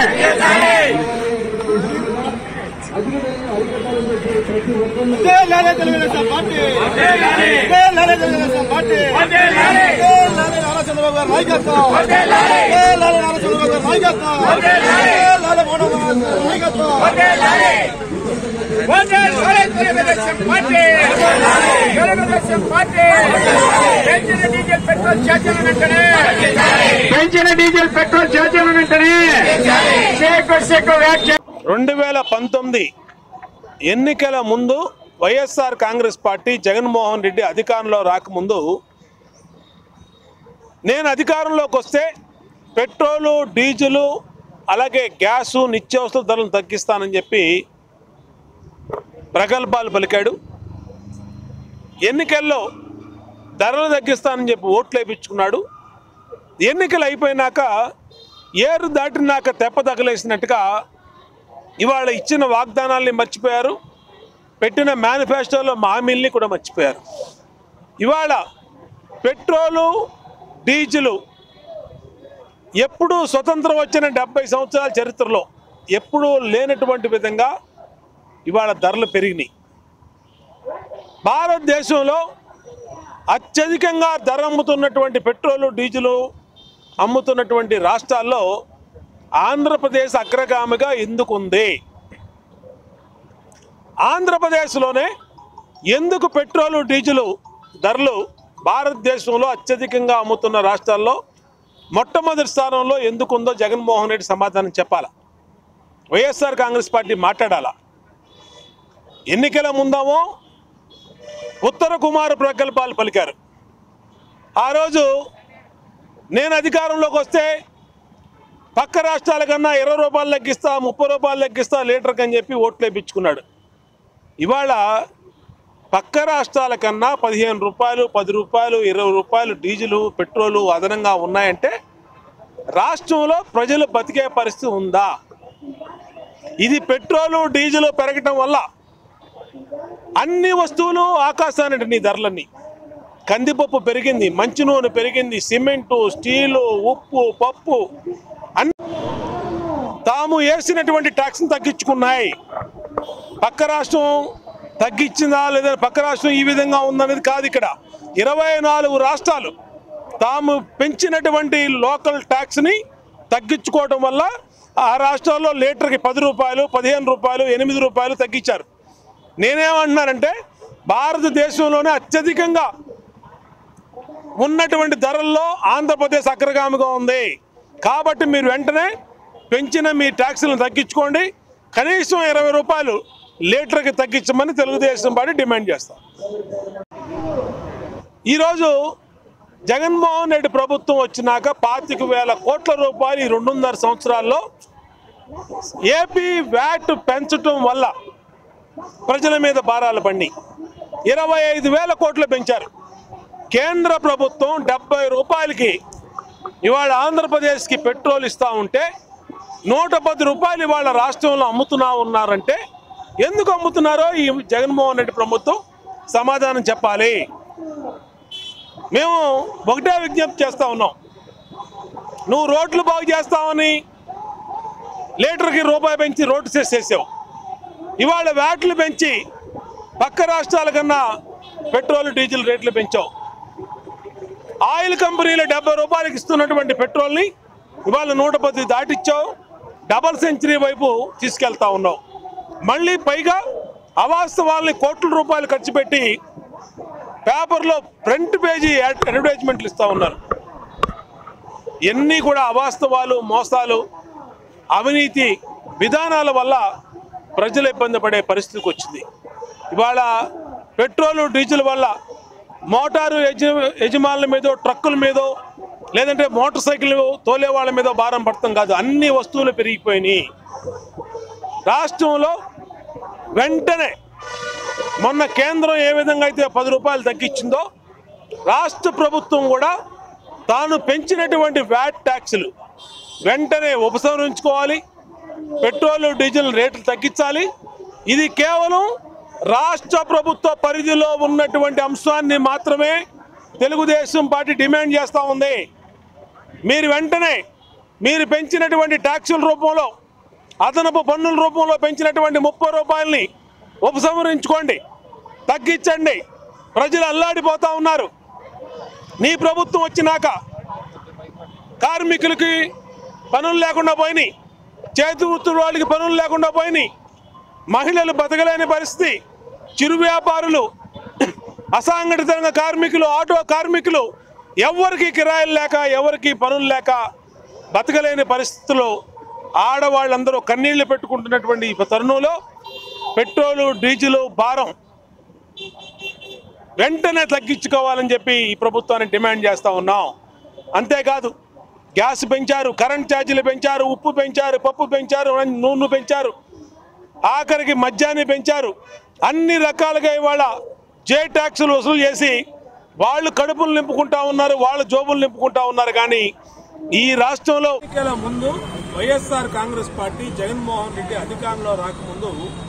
లాలే తెలుగుదేశం పార్టీ లాలే తెలుగుదేశం పార్టీ లాలే నారా చంద్రబాబు గారి నాయకత్వం లాలే నారా చంద్రబాబు గారి నాయకత్వం లాలే మోడల్ నాయకత్వం తెలుగుదేశం పార్టీ తెలుగుదేశం పార్టీ పెంచిన డీజిల్ పెట్రోల్ ఛార్జీల వెంటనే పెంచిన డీజిల్ పెట్రోల్ ఛార్జీల వెంటనే షేక్ షేక్ వ్యాఖ్య రెండు వేల పంతొమ్మిది ఎన్నికల ముందు వైఎస్ఆర్ కాంగ్రెస్ పార్టీ జగన్మోహన్ రెడ్డి అధికారంలో రాకముందు నేను అధికారంలోకి వస్తే పెట్రోలు డీజిలు అలాగే గ్యాసు నిత్యావసర ధరలను తగ్గిస్తానని చెప్పి ప్రగల్భాలు పలికాడు ఎన్నికల్లో ధరలు తగ్గిస్తానని చెప్పి ఓట్లు వేయించుకున్నాడు ఎన్నికలు అయిపోయినాక ఏరు దాటినాక తెప్ప తగలేసినట్టుగా ఇవాళ ఇచ్చిన వాగ్దానాల్ని మర్చిపోయారు పెట్టిన మేనిఫెస్టోలో హామీల్ని కూడా మర్చిపోయారు ఇవాళ పెట్రోలు డీజిలు ఎప్పుడూ స్వతంత్రం వచ్చిన డెబ్బై సంవత్సరాల చరిత్రలో ఎప్పుడూ లేనటువంటి విధంగా ఇవాళ ధరలు పెరిగినాయి భారతదేశంలో అత్యధికంగా ధర అమ్ముతున్నటువంటి పెట్రోలు డీజిలు అమ్ముతున్నటువంటి రాష్ట్రాల్లో ఆంధ్రప్రదేశ్ అగ్రగామిగా ఎందుకుంది ఆంధ్రప్రదేశ్లోనే ఎందుకు పెట్రోలు డీజిలు ధరలు భారతదేశంలో అత్యధికంగా అమ్ముతున్న రాష్ట్రాల్లో మొట్టమొదటి స్థానంలో ఎందుకుందో జగన్మోహన్ రెడ్డి సమాధానం చెప్పాలా వైఎస్ఆర్ కాంగ్రెస్ పార్టీ మాట్లాడాలా ఎన్నికల ముందామో ఉత్తర కుమార ప్రకల్పాలు పలికారు ఆ రోజు నేను అధికారంలోకి వస్తే పక్క రాష్ట్రాల కన్నా ఇరవై రూపాయలు లెక్కిస్తా ముప్పై రూపాయలు లెక్కిస్తా లీటర్కి అని చెప్పి ఓట్లు వేయించుకున్నాడు ఇవాళ పక్క రాష్ట్రాల కన్నా పదిహేను రూపాయలు పది రూపాయలు ఇరవై రూపాయలు డీజిలు పెట్రోలు అదనంగా ఉన్నాయంటే రాష్ట్రంలో ప్రజలు బతికే పరిస్థితి ఉందా ఇది పెట్రోలు డీజిల్ పెరగటం వల్ల అన్ని వస్తువులు ఆకాశానికి నీ ధరలన్నీ కందిపప్పు పెరిగింది మంచి నూనె పెరిగింది సిమెంటు స్టీలు ఉప్పు పప్పు అన్ని తాము వేసినటువంటి ట్యాక్స్ని తగ్గించుకున్నాయి పక్క రాష్ట్రం తగ్గించిందా లేదా పక్క రాష్ట్రం ఈ విధంగా ఉందనేది కాదు ఇక్కడ ఇరవై నాలుగు రాష్ట్రాలు తాము పెంచినటువంటి లోకల్ ట్యాక్స్ని తగ్గించుకోవడం వల్ల ఆ రాష్ట్రాల్లో లీటర్కి పది రూపాయలు పదిహేను రూపాయలు ఎనిమిది రూపాయలు తగ్గించారు నేనేమంటున్నానంటే భారతదేశంలోనే అత్యధికంగా ఉన్నటువంటి ధరల్లో ఆంధ్రప్రదేశ్ అగ్రగామిగా ఉంది కాబట్టి మీరు వెంటనే పెంచిన మీ ట్యాక్సులను తగ్గించుకోండి కనీసం ఇరవై రూపాయలు లీటర్కి తగ్గించమని తెలుగుదేశం పార్టీ డిమాండ్ చేస్తాం ఈరోజు జగన్మోహన్ రెడ్డి ప్రభుత్వం వచ్చినాక పాతిక వేల కోట్ల రూపాయలు ఈ రెండున్నర సంవత్సరాల్లో ఏపీ వ్యాట్ పెంచటం వల్ల ప్రజల మీద భారాలు పడి ఇరవై ఐదు వేల కోట్లు పెంచారు కేంద్ర ప్రభుత్వం డెబ్బై రూపాయలకి ఇవాళ ఆంధ్రప్రదేశ్కి పెట్రోల్ ఇస్తూ ఉంటే నూట పది రూపాయలు ఇవాళ రాష్ట్రంలో అమ్ముతున్నా ఉన్నారంటే ఎందుకు అమ్ముతున్నారో ఈ జగన్మోహన్ రెడ్డి ప్రభుత్వం సమాధానం చెప్పాలి మేము ఒకటే విజ్ఞప్తి చేస్తా ఉన్నాం నువ్వు రోడ్లు బాగు చేస్తావని లీటర్కి రూపాయి పెంచి రోడ్డు సెస్ చేసావు ఇవాళ వ్యాట్లు పెంచి పక్క రాష్ట్రాల కన్నా పెట్రోల్ డీజిల్ రేట్లు పెంచావు ఆయిల్ కంపెనీలు డెబ్బై రూపాయలకి ఇస్తున్నటువంటి పెట్రోల్ని ఇవాళ నూట పది దాటిచ్చావు డబల్ సెంచరీ వైపు తీసుకెళ్తా ఉన్నావు మళ్ళీ పైగా అవాస్తవాల్ని కోట్ల రూపాయలు ఖర్చు పెట్టి పేపర్లో ఫ్రంట్ పేజీ యాడ్- అడ్వర్టైజ్మెంట్లు ఇస్తూ ఉన్నారు ఎన్ని కూడా అవాస్తవాలు మోసాలు అవినీతి విధానాల వల్ల ప్రజలు ఇబ్బంది పడే పరిస్థితికి వచ్చింది ఇవాళ పెట్రోలు డీజిల్ వల్ల మోటారు యజ యజమానుల మీదో ట్రక్కుల మీదో లేదంటే మోటార్ సైకిల్ తోలే వాళ్ళ మీద భారం పడతాం కాదు అన్ని వస్తువులు పెరిగిపోయినాయి రాష్ట్రంలో వెంటనే మొన్న కేంద్రం ఏ విధంగా అయితే పది రూపాయలు తగ్గించిందో రాష్ట్ర ప్రభుత్వం కూడా తాను పెంచినటువంటి వ్యాట్ ట్యాక్సులు వెంటనే ఉపసంహరించుకోవాలి పెట్రోల్ డీజిల్ రేట్లు తగ్గించాలి ఇది కేవలం రాష్ట్ర ప్రభుత్వ పరిధిలో ఉన్నటువంటి అంశాన్ని మాత్రమే తెలుగుదేశం పార్టీ డిమాండ్ చేస్తూ ఉంది మీరు వెంటనే మీరు పెంచినటువంటి ట్యాక్సుల రూపంలో అదనపు పన్నుల రూపంలో పెంచినటువంటి ముప్పై రూపాయలని ఉపసంహరించుకోండి తగ్గించండి ప్రజలు అల్లాడిపోతా ఉన్నారు నీ ప్రభుత్వం వచ్చినాక కార్మికులకి పనులు లేకుండా పోయినాయి చేతి వృత్తుల వాళ్ళకి పనులు లేకుండా పోయినాయి మహిళలు బతకలేని పరిస్థితి చిరు వ్యాపారులు అసంఘటిత రంగ కార్మికులు ఆటో కార్మికులు ఎవరికి కిరాయిలు లేక ఎవరికి పనులు లేక బతకలేని పరిస్థితుల్లో ఆడవాళ్ళందరూ కన్నీళ్లు పెట్టుకుంటున్నటువంటి ఈ తరుణంలో పెట్రోలు డీజిల్ భారం వెంటనే తగ్గించుకోవాలని చెప్పి ఈ ప్రభుత్వాన్ని డిమాండ్ చేస్తా ఉన్నాం అంతేకాదు గ్యాస్ పెంచారు కరెంట్ ఛార్జీలు పెంచారు ఉప్పు పెంచారు పప్పు పెంచారు నూనె పెంచారు ఆఖరికి మద్యాన్ని పెంచారు అన్ని రకాలుగా ఇవాళ జే ట్యాక్సులు వసూలు చేసి వాళ్ళు కడుపులు నింపుకుంటా ఉన్నారు వాళ్ళ జోబులు నింపుకుంటా ఉన్నారు కానీ ఈ రాష్ట్రంలో ఎన్నికల ముందు వైఎస్ఆర్ కాంగ్రెస్ పార్టీ జగన్మోహన్ రెడ్డి అధికారంలో రాకముందు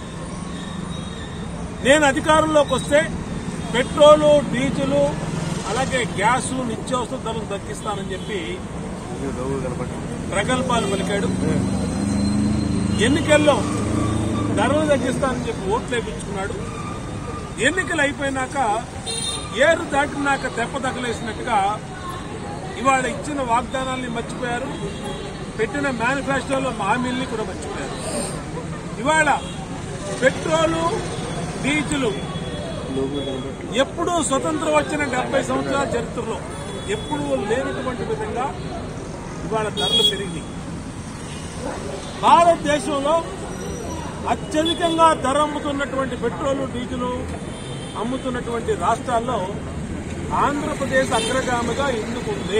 నేను అధికారంలోకి వస్తే పెట్రోలు డీజిల్ అలాగే గ్యాస్ నిత్యావసర ధరలు తగ్గిస్తానని చెప్పి ప్రగల్భాలు పలికాడు ఎన్నికల్లో ధరలు తగ్గిస్తానని చెప్పి ఓట్లు వేయించుకున్నాడు ఎన్నికలు అయిపోయినాక ఏరు దాటినాక దెబ్బ తగలేసినట్టుగా ఇవాళ ఇచ్చిన వాగ్దానాల్ని మర్చిపోయారు పెట్టిన మేనిఫెస్టోలో హామీల్ని కూడా మర్చిపోయారు ఇవాళ పెట్రోలు డీజిల్ ఎప్పుడూ స్వతంత్రం వచ్చిన డెబ్బై సంవత్సరాల చరిత్రలో ఎప్పుడూ లేనటువంటి విధంగా ఇవాళ ధరలు పెరిగినాయి భారతదేశంలో అత్యధికంగా ధర అమ్ముతున్నటువంటి పెట్రోలు డీజిల్ అమ్ముతున్నటువంటి రాష్ట్రాల్లో ఆంధ్రప్రదేశ్ అగ్రగామిగా ఎందుకు ఉంది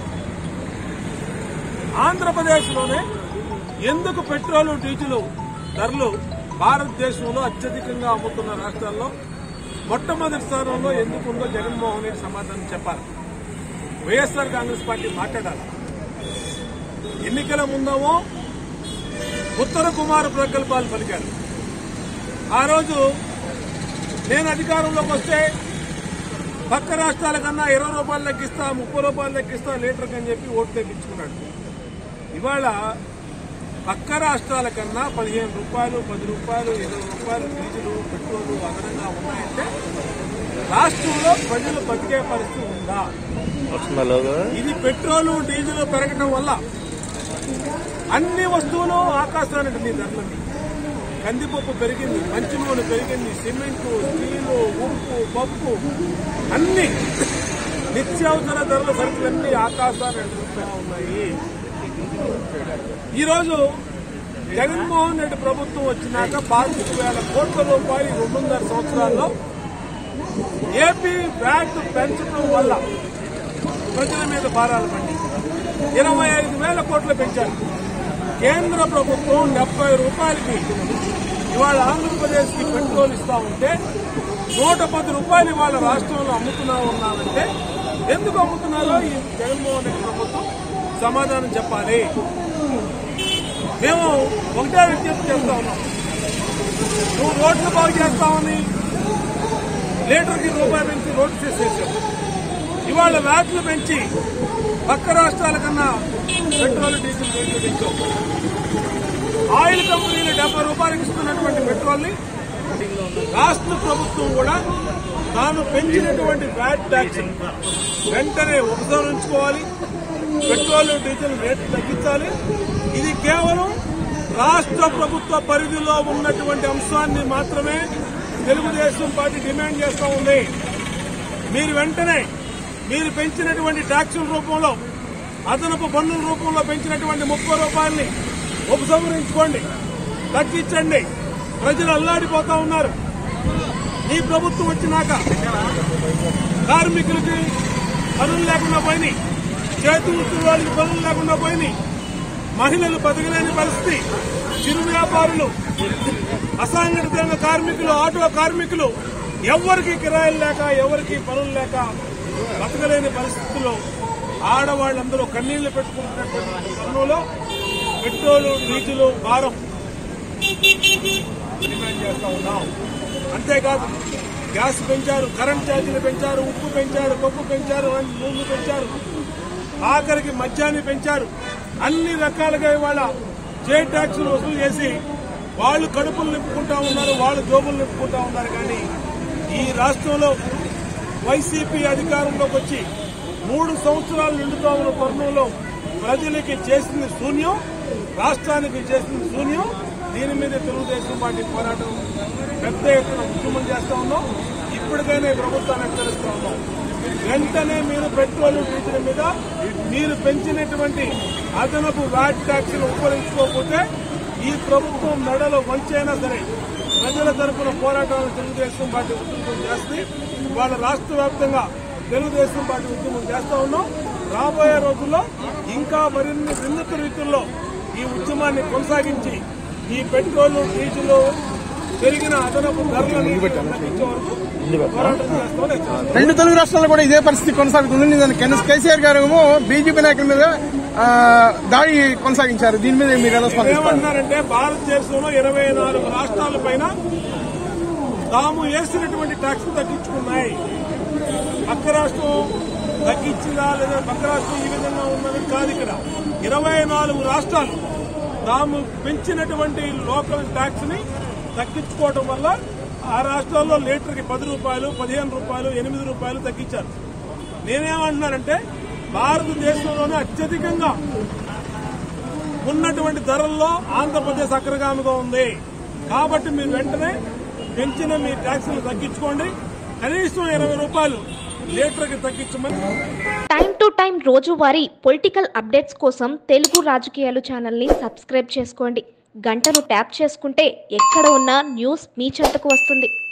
ఆంధ్రప్రదేశ్లోనే ఎందుకు పెట్రోలు డీజిల్ ధరలు భారతదేశంలో అత్యధికంగా అమ్ముతున్న రాష్ట్రాల్లో మొట్టమొదటి స్థానంలో ఎందుకు ఉందో జగన్మోహన్ రెడ్డి సమాధానం చెప్పాలి వైఎస్ఆర్ కాంగ్రెస్ పార్టీ మాట్లాడాలి ఎన్నికల ముందేమో ఉత్తర కుమార ప్రకల్పాలు పలికారు ఆ రోజు నేను అధికారంలోకి వస్తే పక్క రాష్ట్రాల కన్నా ఇరవై రూపాయలు లెక్కిస్తా ముప్పై రూపాయలు లెక్కిస్తా లీటర్కి అని చెప్పి ఓటు తెప్పించుకున్నాడు ఇవాళ పక్క రాష్ట్రాల కన్నా పదిహేను రూపాయలు పది రూపాయలు ఇరవై రూపాయలు డీజిల్ పెట్రోల్ అదనంగా ఉన్నాయంటే రాష్ట్రంలో ప్రజలు బతికే పరిస్థితి ఉందా ఇది పెట్రోల్ డీజిల్ పెరగడం వల్ల అన్ని వస్తువులు ఆకాశానికి నీ ధరలని కందిపప్పు పెరిగింది మంచి నూనె పెరిగింది సిమెంట్ స్టీలు ఉప్పు పప్పు అన్ని నిత్యావసర ధరల సరుకులన్నీ ఆకాశాన్ని అంటుకుంటా ఉన్నాయి ఈరోజు జగన్మోహన్ రెడ్డి ప్రభుత్వం వచ్చినాక పాతిక వేల కోట్ల రూపాయలు ఈ రెండున్నర సంవత్సరాల్లో ఏపీ వ్యాట్ పెంచడం వల్ల ప్రజల మీద భారాలు పడి ఇరవై ఐదు వేల కోట్లు పెంచారు కేంద్ర ప్రభుత్వం డెబ్బై రూపాయలకి ఇవాళ ఆంధ్రప్రదేశ్ కి పెట్రోల్ ఇస్తా ఉంటే నూట పది రూపాయలు ఇవాళ రాష్ట్రంలో అమ్ముతున్నా ఉన్నారంటే ఎందుకు అమ్ముతున్నారో ఈ జగన్మోహన్ రెడ్డి ప్రభుత్వం సమాధానం చెప్పాలి మేము ఒకటే విజ్ఞప్తి చేస్తా ఉన్నాం నువ్వు రోడ్లు బాగు చేస్తామని లీటర్కి రూపాయి పెంచి రోడ్డు చేసేసావు ఇవాళ వ్యాట్లు పెంచి పక్క రాష్ట్రాల కన్నా పెట్రోల్ డీజిల్ రేట్లు పెంచావు ఆయిల్ కంపెనీలు డెబ్బై రూపాయలకు ఇస్తున్నటువంటి పెట్రోల్ ని రాష్ట్ర ప్రభుత్వం కూడా తాను పెంచినటువంటి వ్యాట్ ట్యాక్స్ వెంటనే ఉపసంహరించుకోవాలి పెట్రోల్ డీజిల్ రేట్లు తగ్గించాలి ఇది కేవలం రాష్ట్ర ప్రభుత్వ పరిధిలో ఉన్నటువంటి అంశాన్ని మాత్రమే తెలుగుదేశం పార్టీ డిమాండ్ చేస్తా ఉంది మీరు వెంటనే మీరు పెంచినటువంటి ట్యాక్సుల రూపంలో అదనపు పన్నుల రూపంలో పెంచినటువంటి ముప్పై రూపాయల్ని ఉపసంహరించుకోండి తగ్గించండి ప్రజలు అల్లాడిపోతా ఉన్నారు ఈ ప్రభుత్వం వచ్చినాక కార్మికులకి పనులు లేకుండా పోయినాయి చేతి వృత్తుల వాళ్ళకి పనులు లేకుండా పోయినాయి మహిళలు బతకలేని పరిస్థితి చిరు వ్యాపారులు అసంఘటిత రంగ కార్మికులు ఆటో కార్మికులు ఎవరికి కిరాయిలు లేక ఎవరికి పనులు లేక బతకలేని పరిస్థితుల్లో ఆడవాళ్ళందరూ కన్నీళ్లు పెట్టుకుంటున్నటువంటి తరుణంలో పెట్రోలు డీజిల్ భారం డిమాండ్ చేస్తా ఉన్నాం అంతేకాదు గ్యాస్ పెంచారు కరెంట్ ఛార్జీలు పెంచారు ఉప్పు పెంచారు పప్పు పెంచారు నూనె పెంచారు ఆఖరికి మద్యాన్ని పెంచారు అన్ని రకాలుగా ఇవాళ జే ట్యాక్సులు వసూలు చేసి వాళ్ళు కడుపులు నింపుకుంటా ఉన్నారు వాళ్ళు జోబులు నింపుకుంటా ఉన్నారు కానీ ఈ రాష్ట్రంలో వైసీపీ అధికారంలోకి వచ్చి మూడు సంవత్సరాలు నిండుతా ఉన్న తరుణంలో ప్రజలకి చేసింది శూన్యం రాష్ట్రానికి చేసింది శూన్యం దీని మీద తెలుగుదేశం పార్టీ పోరాటం పెద్ద ఎత్తున ఉద్యమం చేస్తా ఉన్నాం ఇప్పటికైనా ఈ ప్రభుత్వాన్ని హెచ్చరిస్తా ఉన్నాం వెంటనే మీరు పెట్రోల్ డీజిల్ మీద మీరు పెంచినటువంటి అదనపు వ్యాట్ ట్యాక్సీలు ఉపయోగించుకోకపోతే ఈ ప్రభుత్వం మెడలో వంచైనా సరే ప్రజల తరపున పోరాటాలు తెలుగుదేశం పార్టీ ఉద్యమం చేస్తుంది ఇవాళ రాష్ట్ర వ్యాప్తంగా తెలుగుదేశం పార్టీ ఉద్యమం చేస్తా ఉన్నాం రాబోయే రోజుల్లో ఇంకా మరిన్ని వినూత్న రీతుల్లో ఈ ఉద్యమాన్ని కొనసాగించి ఈ పెట్రోల్ డీజిల్ పెరిగిన అదనపు ధరలను తగ్గించే వరకు పోరాటం చేస్తామని హెచ్చరిస్తున్నాం. రెండు తెలుగు రాష్ట్రాల్లో కూడా ఇదే పరిస్థితి కొనసాగుతుంది నిన్న కెన్- కేసీఆర్ గారు ఏమో బీజేపీ నాయకుల మీద ఆ, దాడి కొనసాగించారు దీని మీద మీరు ఎలా స్పందిస్తారు ఏమంటున్నారంటే భారతదేశంలో ఇరవై నాలుగు రాష్ట్రాల పైన తాము వేసినటువంటి ట్యాక్స్ తగ్గించుకున్నాయి పక్క రాష్ట్రం తగ్గించిందా లేదా పక్క రాష్ట్రం ఈ విధంగా ఉన్నది కాదు ఇక్కడ ఇరవై నాలుగు రాష్ట్రాలు తాము పెంచినటువంటి లోకల్ ట్యాక్స్ ని తగ్గించుకోవడం వల్ల ఆ రాష్ట్రాల్లో లీటర్కి పది రూపాయలు పదిహేను రూపాయలు ఎనిమిది రూపాయలు తగ్గించారు నేనేమంటున్నానంటే భారతదేశంలోనే అత్యధికంగా ఉన్నటువంటి ధరల్లో ఆంధ్రప్రదేశ్ అగ్రగామిగా ఉంది కాబట్టి మీరు వెంటనే పెంచిన మీ ట్యాక్సులు తగ్గించుకోండి కనీసం ఇరవై రూపాయలు లీటర్కి తగ్గించమని టైం టు టైం రోజువారీ పొలిటికల్ అప్డేట్స్ కోసం తెలుగు రాజకీయాలు ఛానల్ని సబ్స్క్రైబ్ చేసుకోండి గంటను ట్యాప్ చేసుకుంటే ఎక్కడ ఉన్నా న్యూస్ మీ చెంతకు వస్తుంది